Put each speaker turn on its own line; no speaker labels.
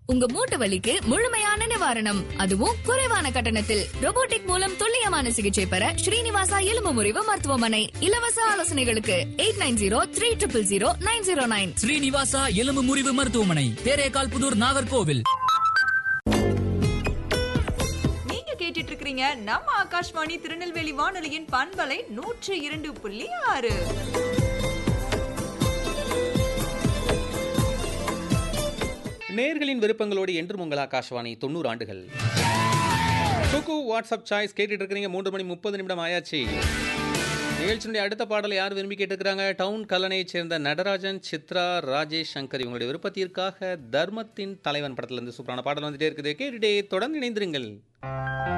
உங்க மூட்டு வலிக்கு முழுமையான நிவாரணம் அதுவும் குறைவான கட்டணத்தில் robotic மூலம் துல்லியமான சிகிச்சை பெற ஸ்ரீனிவாசா எலும்பு முறிவு மருத்துவமனை இலவச ஆலோசனைகளுக்கு eight nine zero three triple zero nine zero nine
Srinivasa எலும்பு முறிவு மருத்துவமனை தேரேகால் புதூர் நாகர்கோவில்
நீங்க கேட்டுட்டு இருக்கிறீங்க நம்ம ஆகாஷ்வாணி திருநெல்வேலி வானொலியின் பண்பலை நூற்று இரண்டு புள்ளி ஆறு
நேர்களின் விருப்பங்களோடு என்றும் உங்கள் ஆகாஷ்வாணி தொண்ணூறு ஆண்டுகள் குக்கு வாட்ஸ்அப் சாய்ஸ் கேட்டுட்டு இருக்கிறீங்க மூன்று மணி முப்பது நிமிடம் ஆயாச்சு நிகழ்ச்சியினுடைய அடுத்த பாடலை யார் விரும்பி கேட்டுக்கிறாங்க டவுன் கல்லணையைச் சேர்ந்த நடராஜன் சித்ரா ராஜேஷ் சங்கர் இவங்களுடைய விருப்பத்திற்காக தர்மத்தின் தலைவன் படத்துல இருந்து சூப்பரான பாடல் வந்துட்டே இருக்குது கேட்டுட்டே தொடர்ந்து இணைந்திருங்கள்